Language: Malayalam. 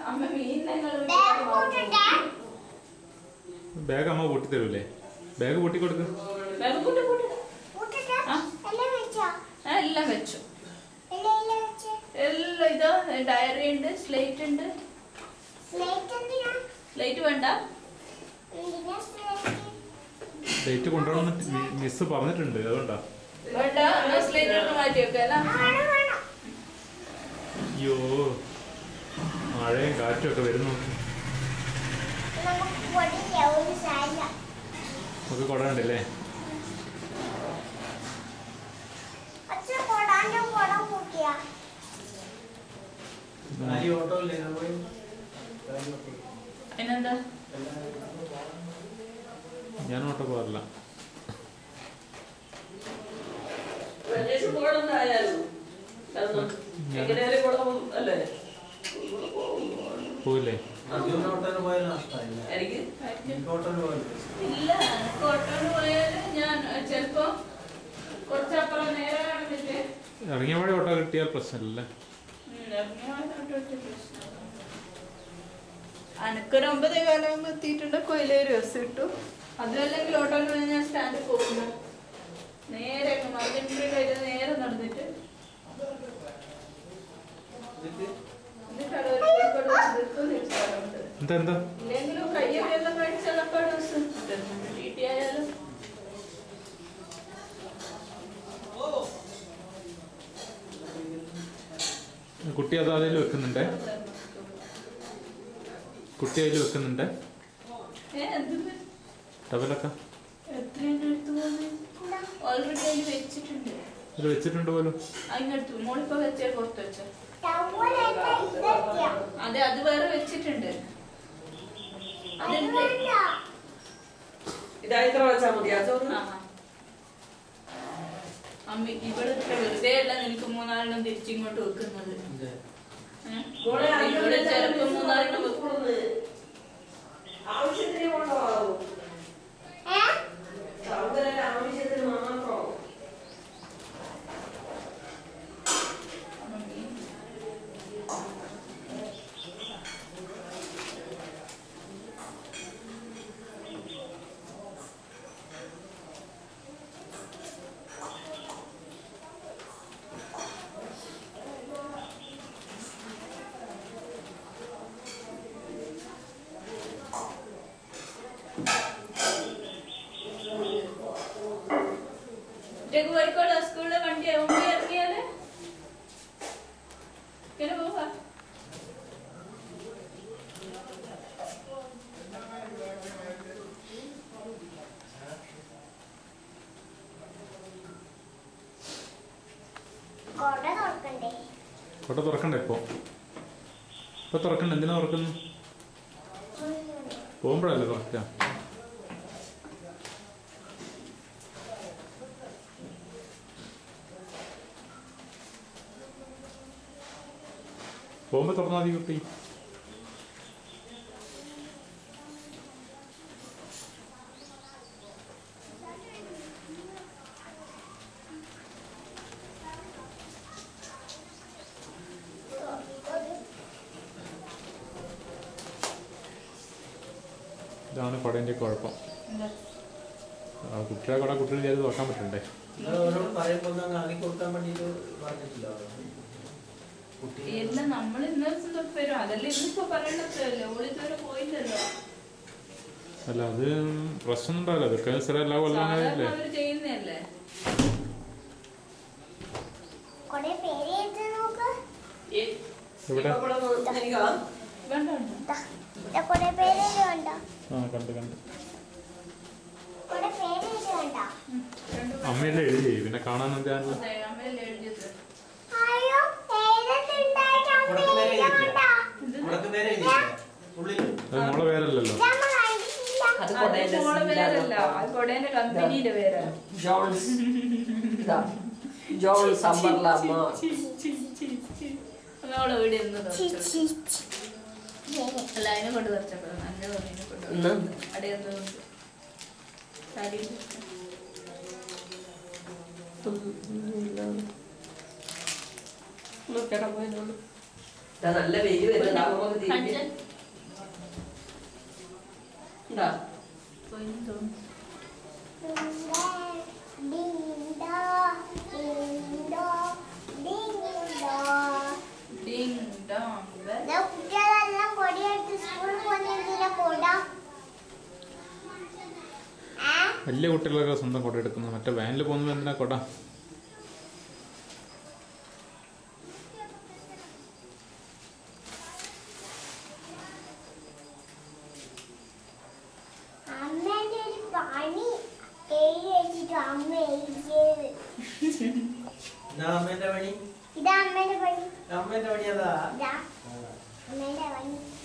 അമ്മ മീൻ ഞങ്ങൾ ബാഗ് പോട്ടിട്ടെ ബാഗ് അമ്മ പൊട്ടി തരൂലേ ബാഗ് പൊട്ടി കൊടുക്ക് കൂട്ടി കൂട്ടി പോട്ടിട്ടെ ആ. എല്ലാം വെച്ചോ ആ, എല്ലാം വെച്ചു എല്ലാം എല്ലാം വെച്ച് എല്ലാം ഇതാ ഡയറി ഉണ്ട് സ്ലേറ്റ് ഉണ്ട് സ്ലേറ്റ് എന്തിനാ സ്ലേറ്റ് വേണ്ട എന്തിനാ സ്ലേറ്റ് ഡേറ്റ് കൊണ്ടുവരണം മിസ് പറഞ്ഞിട്ടുണ്ട് അതുകൊണ്ടാ വേണ്ട സ്ലേറ്റ് എടുത്ത് മാറ്റി വെക്കാം അല്ല വേണം വേണം അയ്യോ മഴയും കാറ്റും ഒക്കെ വരുന്നു നമുക്ക് പൊടിയില്ല ഒരു സാരില്ല നമുക്ക് കൊടണ്ടല്ലേ അച്ഛൻ കൊടാൻ്റെ കുടം കൂട്ടിയാ ഈ ഓട്ടോ ഇല്ലേ നമ്മൾ പിന്നെന്താ ഞാൻ ഓട്ടോ പോകാറില്ല വെള്ളിയാഴ്ച പോകണമെന്നായാലും എങ്ങനെയാലും കുളം അല്ലേ പോവില്ലേ അധികം ഓട്ടോന് പോയാൽ നഷ്ടമില്ല എനിക്ക് എനിക്ക് ഓട്ടോന് പോയാലും ഇല്ല കോട്ടോണ്ട് പോയാല് ഞാൻ ചിലപ്പോ കുറച്ചപ്പുറം നേരെ നടന്നിട്ട് ഇറങ്ങിയ പാടെ ഓട്ടോ കിട്ടിയാൽ പ്രശ്നമില്ല അനക്കൊരു ഒമ്പതേ കാലമാകുമ്പോ എത്തിയിട്ടുണ്ട് കൊയിലേര് ബസ് കിട്ടും അതുമല്ലെങ്കിൽ ഓട്ടോയിൽ വന്ന് ഞാൻ സ്റ്റാൻഡിൽ പോകുന്നു നേരെ മർജൻട്രി കഴിഞ്ഞ് നേരെ നടന്നിട്ട് എന്നിട്ട് എന്നിട്ട് അവിടെ ഒരു കോഴിക്കോട് ബസ് നിർത്തും തിരിച്ച് വരാറുണ്ട്. എന്താ എന്താ ഇല്ലെങ്കിലും കയ്യൊക്കെ എല്ലാം കഴിച്ചാൽ അപ്പോൾ ബസ് ടി ടി ആയാലും കുട്ടി അത് അതിൽ വെക്കുന്നുണ്ടേ കുട്ടി അതിൽ വെക്കുന്നുണ്ടേ ഏ എന്ത് ടവലൊക്കെ എത്രയാണ് എടുത്തു പോകുന്നത് ഓൾറെഡി അതിൽ വെച്ചിട്ടുണ്ട് ഇത് വെച്ചിട്ടുണ്ട് പോലും അതിനടുത്ത് മോളിപ്പോ വെച്ചേ പുറത്ത് വെച്ചോ ടവലൊക്കെ ഇതെത്തിയാ അതെ അത് വേറെ വെച്ചിട്ടുണ്ട് അത് അതുണ്ട് വേണ്ട ഇതാ ഇത്ര വെച്ചാൽ മതി ആ ചോറ് ആ, ആ. അമ്മി ഇവിടെ ഇത്ര വെറുതെ അല്ല നിനക്ക് മൂന്നാലെണ്ണം തിരിച്ചിങ്ങോട്ട് വെക്കുന്നത് ഇത് ഏ? മോളെ ഇവിടെ ചിലപ്പോ മൂന്നാലെണ്ണം വെക്കും ആവശ്യത്തിന് കൊണ്ടുപോകാവൂ ഏ സൗകര്യം ആവശ്യത്തിന് മാത്രം അമ്മി. ഒറ്റയ്ക്ക് പോയിക്കോളൂ സ്കൂളിലെ വണ്ടി മുമ്പ് ഇറങ്ങിയാല് ഇങ്ങനെ പോവാ കൊട തുറക്കണ്ടേ കൊട്ട തുറക്കണ്ടേ ഇപ്പൊ ഇപ്പൊ തുറക്കണ്ട എന്തിനാ തുറക്കുന്നു പോകുമ്പോഴല്ലേ തുറക്കുക പോകുമ്പോ തുറന്നാൽ മതി കുട്ടി ഇതാണ് കുടേൻ്റെ കുഴപ്പം എന്താ ആ, കുട്ടികളെ കുട കുട്ടികൾ ചെയ്ത് തുറക്കാൻ പറ്റണ്ടേ നിങ്ങൾ ഓരോട് പറയുമ്പോൾ ഒന്ന് അങ്ങ് ആക്കി കൊടുക്കാൻ വേണ്ടിയിട്ട് പറഞ്ഞിട്ടില്ല കുട്ടി എല്ലാം നമ്മൾ ഇന്ന ദിവസം തൊട്ട് വരും അതല്ലേ ഇന്നിപ്പോ പറയണ്ടല്ലോ ഓൾ ഇതുവരെ പോയില്ലല്ലോ അല്ല അത് പ്രശ്നം ഉണ്ടാവില്ല അതൊക്കെ സ്ഥലം എല്ലാ കൊല്ലം സാധാരണ അങ്ങനെയല്ലേ അവര് ചെയ്യുന്നതല്ലേ കൊടേ പേര് എഴുതി നോക്ക് ഇവിടെ എനിക്ക് വേണ്ട വേണ്ട ദാ, ദാ കൊടേ പേര് എഴുതി വേണ്ട ആ കണ്ട് കണ്ട് കൊടേ പേര് എഴുതി വേണ്ട ഉം, രണ്ട് അമ്മയല്ലേ എഴുതി പിന്നെ കാണാൻ എന്താണല്ലോ അതെ, അമ്മയല്ലേ എഴുതിയത് അയ്യോ എഴുതുന്നുണ്ടായിട്ട് അമ്മ മുടക്ക് നേരെ എഴുതി ഇരിക്കില്ല. വേണ്ട മുടക്ക് നേരെ ഇരിക്കില്ല. ഉള്ളിൽ അത് മോളെ പേരല്ലല്ലോ ഇതമ്മ കണ്ടിട്ടില്ല അത് അത് കൊടേന്റെ മോളെ പേരല്ല സീലാണ്. അത് കൊടേന്റെ കമ്പനിയിലെ പേരാ ജോൺസ് ഇതാ ജോൺ സമ്മർല അമ്മ മോളെ ഇവിടെ ഒന്ന് ചി, തുറച്ചു ചി, ചി. ശരി. അല്ല അതിനെ കൊണ്ട് തുറച്ചപ്പോൾ നല്ല തോന്നിനെ കൊണ്ട് എന്നാ? അവിടെ ഒന്ന് തലയിൽ നോക്കട്ടെ പോയതോളൂ ഇതാ നല്ല വെയിൽ വരുന്നത് നമുക്ക് തിരിഞ്ഞ് കഞ്ചൻ ഉണ്ടാ പോയിന്ന് തോന്നുന്നു ഡിണ്ടോ ഡിണ്ടോ ഡിണ്ടോ ഡിങ് ഡോങ് ബെൽ ദാ കുട്ടികളെല്ലാം കൊടിയെടുത്ത് സ്കൂളിൽ പോകുന്നതിന്റെ കൊട ആ വലിയ കുട്ടികളൊക്കെ സ്വന്തം കൊട എടുക്കുന്നു മറ്റേ വാനിൽ പോകുന്നത് എന്തിനാ കൊട അമ്മേന്റെ ഒരു പണി എഴുതി വെച്ചിട്ട് അമ്മ എഴുതിയത് എന്നാ അമ്മേന്റെ പണി ഇതാ അമ്മേന്റെ പണി അമ്മേന്റെ പണി അതാ ഇതാ അമ്മേന്റെ പണി